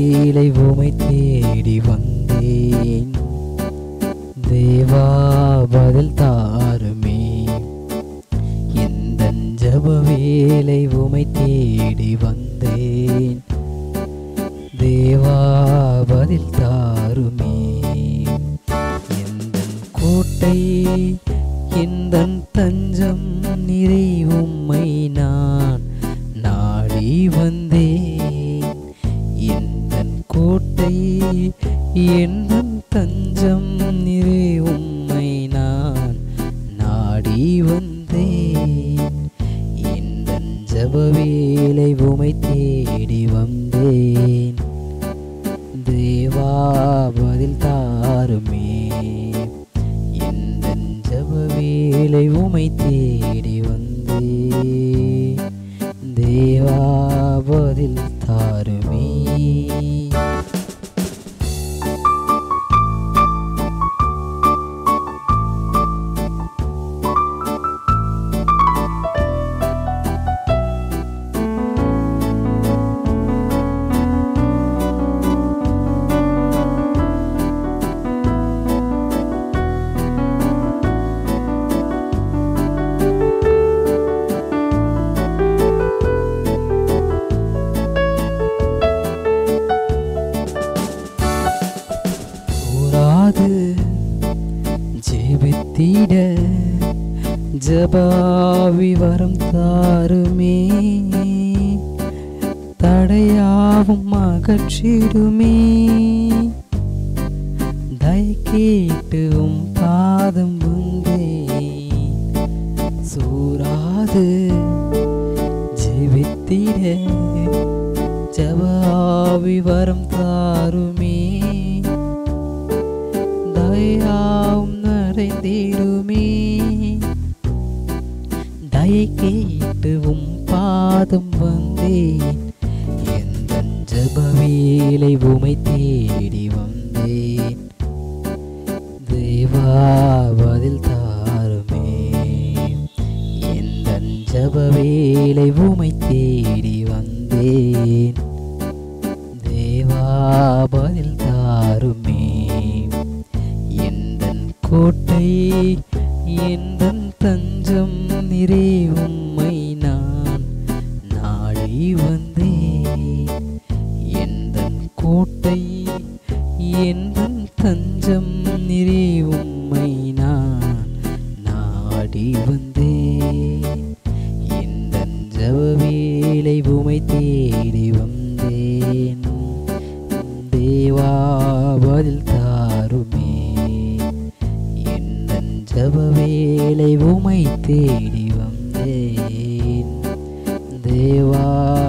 வேலை உமை தேடி வந்தேன் தேவா பதில் தாருமே எந்த ஜப வேலை உமை தேடி வந்தேன் தேவா பதில் தாருமே எந்த கோட்டை எந்த தஞ்சம் நிறை உம்மை நான் நாடி வந்தேன் எந்த கோட்டை எந்த தஞ்சம் நிறை உம்மை நான் நாடி வந்தேன் எந்த ஜப வேலை உமை தேடி வந்தேன் தேவா பதில் தாருமே எந்த ஜப வேலை உமை தேடி வந்தே தேவா பதில் தாருமே கூறாது ஜெபித்திட ஜபாவி வரம் தாருமே தடையாவும் அகற்றிடுமே தய கேட்டும் பாதம் வந்தே சூறாது ஜெபித்திட ஜபாவி வரம் தாருமே தயாவும் நிறைந்திடுமே தயை கேட்டுவும் பாதம் வந்தேன் எந்த ஜப வேலை உமை தேடி வந்தேன் தேவா பதில் தாருமே எந்த ஜப வேலை உமை தேடி வந்தேன் தேவா பதில் தாருமே எந்தன் கோட்டை எந்தன் தஞ்சம் நிறை உம்மை நான் நாடி வந்தேன் எந்தன் கோட்டை எந்தன் தஞ்சம் நிறை உம்மை நான் நாடி வந்தேன் எந்தன் ஜப வேலை உமை தேடி வந்தேன் தேவா பதில் தாருமே எந்தன் ஜப வேலை உமை தேடி வந்தேன் தேவா